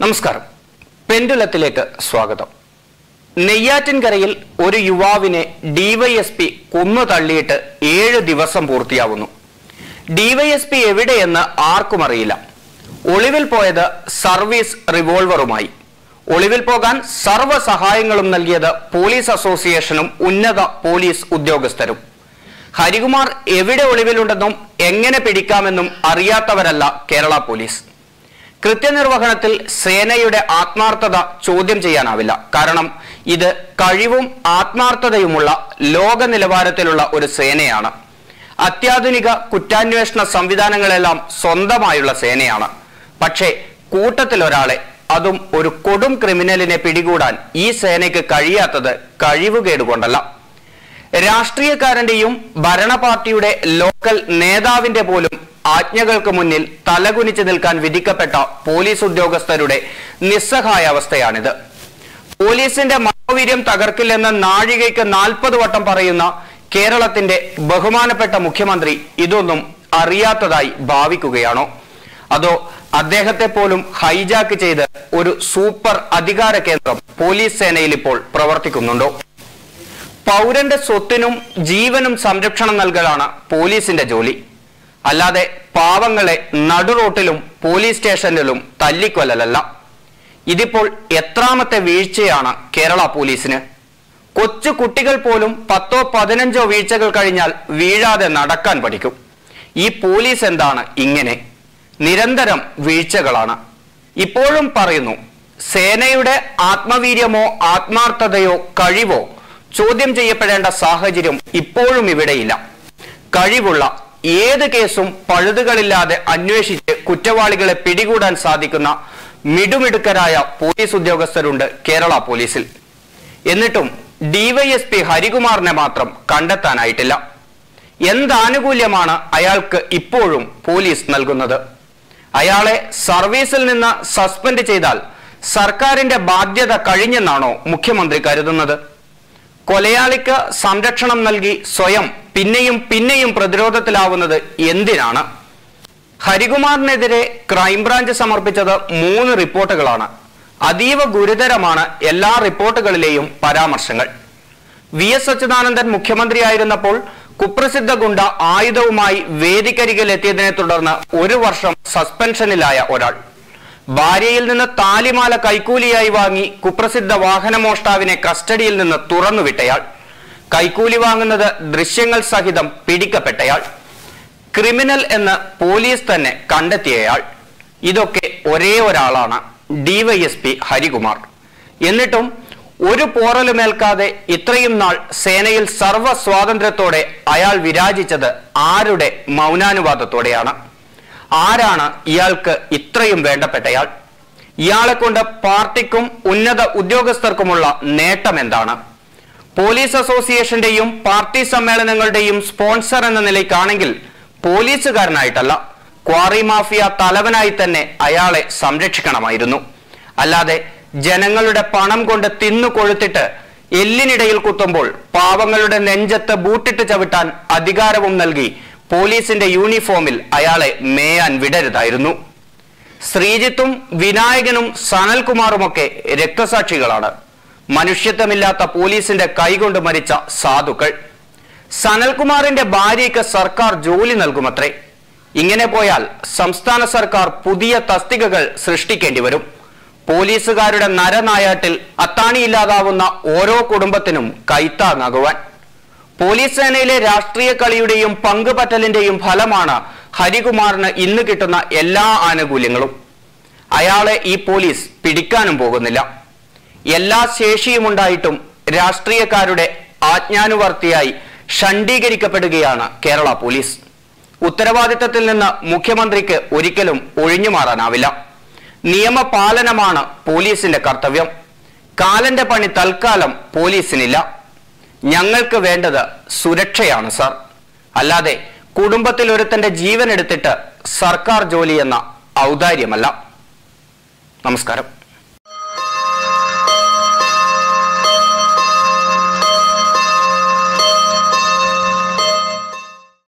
നമസ്കാരം പെൻഡുലത്തിലേക്ക് സ്വാഗതം നെയ്യാറ്റിൻകരയിൽ ഒരു യുവാവിനെ ഡിവൈഎസ്പി കൊന്നു തള്ളിയിട്ട് ഏഴ് ദിവസം പൂർത്തിയാവുന്നു ഡിവൈഎസ്പി എവിടെയെന്ന് ആർക്കും അറിയില്ല ഒളിവിൽ പോയത് സർവീസ് റിവോൾവറുമായി ഒളിവിൽ പോകാൻ സർവ്വ സഹായങ്ങളും നൽകിയത് പോലീസ് അസോസിയേഷനും ഉന്നത പോലീസ് ഉദ്യോഗസ്ഥരും ഹരികുമാർ എവിടെ ഒളിവിലുണ്ടെന്നും എങ്ങനെ പിടിക്കാമെന്നും അറിയാത്തവരല്ല കേരള പോലീസ് കൃത്യനിർവഹണത്തിൽ സേനയുടെ ആത്മാർത്ഥത ചോദ്യം ചെയ്യാനാവില്ല കാരണം ഇത് കഴിവും ആത്മാർത്ഥതയുമുള്ള ലോക നിലവാരത്തിലുള്ള ഒരു സേനയാണ് അത്യാധുനിക കുറ്റാന്വേഷണ സംവിധാനങ്ങളെല്ലാം സ്വന്തമായുള്ള സേനയാണ് പക്ഷേ കൂട്ടത്തിൽ ഒരാളെ അതും ഒരു കൊടും ക്രിമിനലിനെ പിടികൂടാൻ ഈ സേനയ്ക്ക് കഴിയാത്തത് കഴിവുകേടുകൊണ്ടല്ല രാഷ്ട്രീയക്കാരന്റെയും ഭരണപാർട്ടിയുടെ ലോക്കൽ നേതാവിന്റെ പോലും ആജ്ഞകൾക്ക് മുന്നിൽ തലകുനിച്ച് നിൽക്കാൻ വിധിക്കപ്പെട്ട പോലീസ് ഉദ്യോഗസ്ഥരുടെ നിസ്സഹായ അവസ്ഥയാണിത് പോലീസിന്റെ മനോവീര്യം തകർക്കില്ലെന്ന് നാഴികയ്ക്ക് നാൽപ്പത് വട്ടം പറയുന്ന കേരളത്തിന്റെ ബഹുമാനപ്പെട്ട മുഖ്യമന്ത്രി ഇതൊന്നും അറിയാത്തതായി ഭാവിക്കുകയാണോ അതോ അദ്ദേഹത്തെ പോലും ഹൈജാക്ക് ചെയ്ത് ഒരു സൂപ്പർ അധികാര കേന്ദ്രം പോലീസ് സേനയിൽ ഇപ്പോൾ പ്രവർത്തിക്കുന്നുണ്ടോ പൗരന്റെ സ്വത്തിനും ജീവനും സംരക്ഷണം നൽകലാണ് പോലീസിന്റെ ജോലി അല്ലാതെ പാവങ്ങളെ നടുറോട്ടിലും പോലീസ് സ്റ്റേഷനിലും തല്ലിക്കൊല്ലലല്ല ഇതിപ്പോൾ എത്രാമത്തെ വീഴ്ചയാണ് കേരള പോലീസിന് കൊച്ചു കുട്ടികൾ പോലും പത്തോ പതിനഞ്ചോ വീഴ്ചകൾ കഴിഞ്ഞാൽ വീഴാതെ നടക്കാൻ പഠിക്കും ഈ പോലീസ് എന്താണ് ഇങ്ങനെ നിരന്തരം വീഴ്ചകളാണ് ഇപ്പോഴും പറയുന്നു സേനയുടെ ആത്മവീര്യമോ ആത്മാർത്ഥതയോ കഴിവോ ചോദ്യം ചെയ്യപ്പെടേണ്ട സാഹചര്യം ഇപ്പോഴും ഇവിടെയില്ല കഴിവുള്ള ഏത് കേസും പഴുതുകളില്ലാതെ അന്വേഷിച്ച് കുറ്റവാളികളെ പിടികൂടാൻ സാധിക്കുന്ന മിടുമിടുക്കരായ പോലീസ് ഉദ്യോഗസ്ഥരുണ്ട് കേരള പോലീസിൽ എന്നിട്ടും ഡിവൈഎസ്പി ഹരികുമാറിനെ മാത്രം കണ്ടെത്താനായിട്ടില്ല എന്താനുകൂല്യമാണ് അയാൾക്ക് ഇപ്പോഴും പോലീസ് നൽകുന്നത് അയാളെ സർവീസിൽ നിന്ന് സസ്പെൻഡ് ചെയ്താൽ സർക്കാരിന്റെ ബാധ്യത കഴിഞ്ഞെന്നാണോ മുഖ്യമന്ത്രി കരുതുന്നത് കൊലയാളിക്ക് സംരക്ഷണം നൽകി സ്വയം പിന്നെയും പിന്നെയും പ്രതിരോധത്തിലാവുന്നത് എന്തിനാണ് ഹരികുമാറിനെതിരെ ക്രൈംബ്രാഞ്ച് സമർപ്പിച്ചത് മൂന്ന് റിപ്പോർട്ടുകളാണ് അതീവ ഗുരുതരമാണ് എല്ലാ റിപ്പോർട്ടുകളിലെയും പരാമർശങ്ങൾ വി എസ് അച്യുതാനന്ദൻ മുഖ്യമന്ത്രിയായിരുന്നപ്പോൾ കുപ്രസിദ്ധ ഗുണ്ട ആയുധവുമായി വേദിക്കരികിൽ എത്തിയതിനെ തുടർന്ന് ഒരു വർഷം സസ്പെൻഷനിലായ ഒരാൾ ഭാര്യയിൽ നിന്ന് താലിമാല കൈക്കൂലിയായി വാങ്ങി കുപ്രസിദ്ധ വാഹനമോഷ്ടാവിനെ കസ്റ്റഡിയിൽ നിന്ന് തുറന്നുവിട്ടയാൾ കൈക്കൂലി വാങ്ങുന്നത് ദൃശ്യങ്ങൾ സഹിതം പിടിക്കപ്പെട്ടയാൾ ക്രിമിനൽ എന്ന് പോലീസ് തന്നെ കണ്ടെത്തിയയാൾ ഇതൊക്കെ ഒരേ ഒരാളാണ് ഡിവൈഎസ്പി ഹരികുമാർ എന്നിട്ടും ഒരു പോറലുമേൽക്കാതെ ഇത്രയും നാൾ സേനയിൽ സർവ്വ സ്വാതന്ത്ര്യത്തോടെ അയാൾ വിരാജിച്ചത് ആരുടെ മൗനാനുവാദത്തോടെയാണ് ആരാണ് ഇയാൾക്ക് ഇത്രയും വേണ്ടപ്പെട്ടയാൾ ഇയാളെ കൊണ്ട് പാർട്ടിക്കും ഉന്നത ഉദ്യോഗസ്ഥർക്കുമുള്ള നേട്ടം എന്താണ് പോലീസ് അസോസിയേഷന്റെയും പാർട്ടി സമ്മേളനങ്ങളുടെയും സ്പോൺസർ എന്ന നിലയ്ക്കാണെങ്കിൽ പോലീസുകാരനായിട്ടല്ല ക്വാറി മാഫിയ തലവനായി തന്നെ അയാളെ സംരക്ഷിക്കണമായിരുന്നു അല്ലാതെ ജനങ്ങളുടെ പണം കൊണ്ട് തിന്നു കൊഴുത്തിട്ട് എല്ലിനിടയിൽ കുത്തുമ്പോൾ പാവങ്ങളുടെ നെഞ്ചത്ത് ബൂട്ടിട്ട് ചവിട്ടാൻ അധികാരവും നൽകി പോലീസിന്റെ യൂണിഫോമിൽ അയാളെ മേയാൻ വിടരുതായിരുന്നു ശ്രീജിത്തും വിനായകനും സനൽകുമാറുമൊക്കെ രക്തസാക്ഷികളാണ് മനുഷ്യത്വമില്ലാത്ത പോലീസിന്റെ കൈകൊണ്ട് മരിച്ച സാധുക്കൾ സനൽകുമാറിന്റെ ഭാര്യയ്ക്ക് സർക്കാർ ജോലി നൽകുമത്രേ ഇങ്ങനെ പോയാൽ സംസ്ഥാന സർക്കാർ പുതിയ തസ്തികകൾ സൃഷ്ടിക്കേണ്ടി വരും പോലീസുകാരുടെ നരനായാട്ടിൽ അത്താണിയില്ലാതാവുന്ന ഓരോ കുടുംബത്തിനും കൈത്താങ്ങാകുവാൻ പോലീസ് സേനയിലെ രാഷ്ട്രീയ കളിയുടെയും പങ്കുപറ്റലിന്റെയും ഫലമാണ് ഹരികുമാറിന് ഇന്ന് കിട്ടുന്ന എല്ലാ ആനുകൂല്യങ്ങളും അയാളെ ഈ പോലീസ് പിടിക്കാനും പോകുന്നില്ല എല്ലാ ശേഷിയുമുണ്ടായിട്ടും രാഷ്ട്രീയക്കാരുടെ ആജ്ഞാനുവർത്തിയായി ഷണ്ഡീകരിക്കപ്പെടുകയാണ് കേരള പോലീസ് ഉത്തരവാദിത്തത്തിൽ നിന്ന് മുഖ്യമന്ത്രിക്ക് ഒരിക്കലും ഒഴിഞ്ഞു മാറാനാവില്ല നിയമപാലനമാണ് പോലീസിന്റെ കർത്തവ്യം കാലന്റെ പണി തൽക്കാലം പോലീസിനില്ല ഞങ്ങൾക്ക് വേണ്ടത് സുരക്ഷയാണ് സാർ അല്ലാതെ കുടുംബത്തിൽ ഒരുത്തന്റെ ജീവൻ എടുത്തിട്ട് സർക്കാർ ജോലി എന്ന ഔദാര്യമല്ല നമസ്കാരം